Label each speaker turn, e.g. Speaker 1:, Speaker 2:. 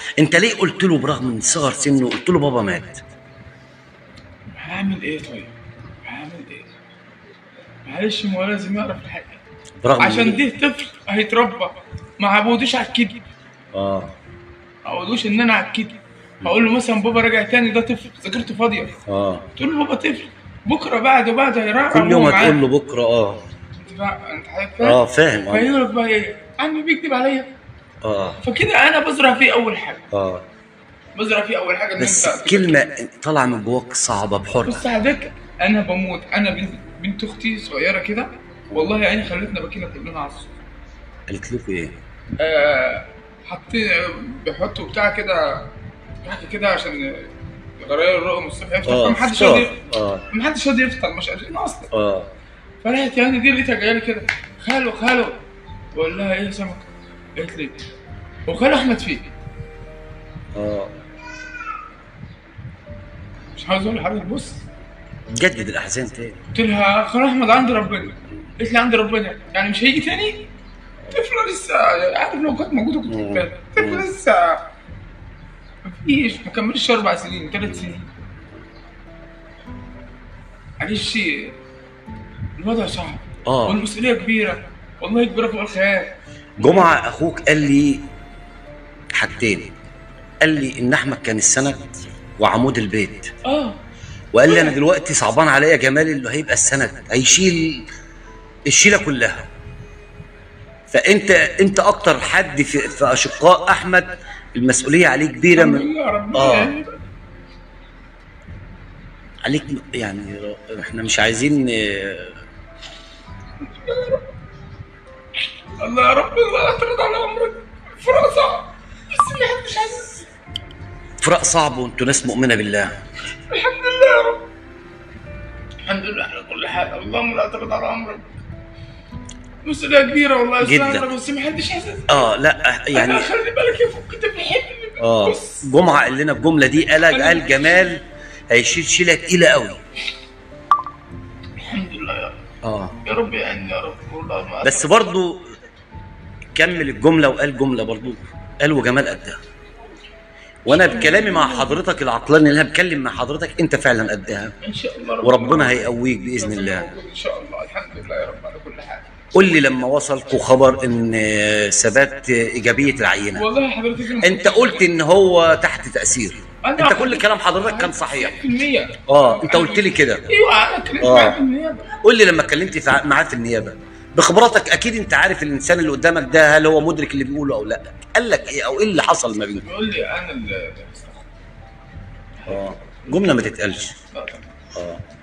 Speaker 1: انت ليه قلت له برغم من صغر سنه قلت له بابا مات
Speaker 2: هعمل ايه طيب؟ هعمل ايه؟ معلش ما هو لازم يعرف الحقيقة
Speaker 1: برغم
Speaker 2: عشان
Speaker 1: من-
Speaker 2: ده طفل هيتربى ما عودوش على الكذب
Speaker 1: اه
Speaker 2: ما عودوش ان انا على الكذب هقول له مثلا بابا راجع تاني ده طفل ذاكرته فاضيه
Speaker 1: اه
Speaker 2: تقول له بابا طفل بكره بعده بعده هيراعى
Speaker 1: كل يوم هتقول له بكره اه
Speaker 2: انت فا- انت حضرتك فاهم؟
Speaker 1: اه فاهم اه
Speaker 2: فيقول لك بقى ايه عمي بيكذب عليا
Speaker 1: اه
Speaker 2: فكده انا بزرع فيه اول حاجه
Speaker 1: اه
Speaker 2: بزرع فيه اول حاجه ان
Speaker 1: بس
Speaker 2: انت
Speaker 1: كلمه طالعه من جواك صعبه بحرقه
Speaker 2: بص حضرتك انا بموت انا بنت, بنت اختي صغيره كده والله عيني خلتنا بكينا كلنا على الصوت
Speaker 1: قالت لكم ايه؟
Speaker 2: آه حاطين بيحطوا بتاع كده حاجه كده عشان غراير الرقم الصبح يفطر
Speaker 1: اه
Speaker 2: فمحدش
Speaker 1: فطار.
Speaker 2: راضي
Speaker 1: اه
Speaker 2: محدش راضي يفطر مش قادرين اصلا
Speaker 1: اه
Speaker 2: فلقيت يعني دي لقيتها جايه لي كده خالو خالو بقول لها ايه يا سمك قالت لي هو خالو احمد فين
Speaker 1: اه
Speaker 2: مش عاوز اقول لحضرتك بص
Speaker 1: جدد الاحزان تاني
Speaker 2: قلت لها خالو احمد عند ربنا قالت لي عند ربنا يعني مش هيجي تاني طفله لسه عارف لو كانت موجوده كنت
Speaker 1: مم.
Speaker 2: هتكلم. طفله لسه مفيش ما كملش اربع سنين ثلاث سنين معلش الوضع صعب
Speaker 1: اه
Speaker 2: والمسؤوليه كبيره والله كبيره فوق الخيال
Speaker 1: جمعه اخوك قال لي حاجتين قال لي ان احمد كان السند وعمود البيت
Speaker 2: اه
Speaker 1: وقال لي انا دلوقتي صعبان عليا جمال اللي هيبقى السند هيشيل الشيله كلها فانت انت اكتر حد في, في اشقاء احمد المسؤوليه عليه كبيره
Speaker 2: الحمد
Speaker 1: من
Speaker 2: لله ربنا
Speaker 1: آه.
Speaker 2: يعني
Speaker 1: عليك يعني احنا مش عايزين آه،
Speaker 2: الله يا رب الله اعترض على امرك فراق صعب بس ما حدش عايز
Speaker 1: فراق صعب وانتوا ناس مؤمنه بالله
Speaker 2: الحمد لله يا رب الحمد لله على كل حال اللهم لا اعترض على امرك مسؤولية كبيرة والله يا
Speaker 1: جداً.
Speaker 2: أستاذ، بس ما حدش حاسس
Speaker 1: اه لا
Speaker 2: يعني
Speaker 1: يعني
Speaker 2: خلي بالك يا فوق انت بيحبني
Speaker 1: اه
Speaker 2: بص
Speaker 1: جمعه قال لنا الجمله دي قال قال جمال هيشيل شيله تقيله قوي
Speaker 2: الحمد لله يا رب
Speaker 1: اه
Speaker 2: يا رب يعني يا رب والله ما
Speaker 1: بس برضو كمل الجمله وقال جمله برضو قال وجمال قدها وانا بكلامي مع حضرتك العقلاني اللي انا بتكلم مع حضرتك انت فعلا قدها
Speaker 2: ان شاء الله رب
Speaker 1: وربنا هيقويك باذن
Speaker 2: ربنا
Speaker 1: الله
Speaker 2: موجود ان شاء الله الحمد لله يا رب على كل حال
Speaker 1: قول لي لما وصلكوا خبر ان ثبات ايجابيه العينه
Speaker 2: والله حضرتك أنا-
Speaker 1: انت قلت ان هو تحت تاثير
Speaker 2: أنا
Speaker 1: انت كل كلام حضرتك كان صحيح
Speaker 2: 100%
Speaker 1: اه انت قلت لي كده
Speaker 2: ايوه انا اتكلمت
Speaker 1: آه.
Speaker 2: معاك في النيابه
Speaker 1: قول لي لما اتكلمت في- معاه في النيابه بخبراتك اكيد انت عارف الانسان اللي قدامك ده هل هو مدرك اللي بيقوله او لا قال لك ايه او ايه اللي حصل ما بينكم
Speaker 2: بيقول لي انا اللي
Speaker 1: اه جمله ما تتقالش
Speaker 2: لا، لا.
Speaker 1: اه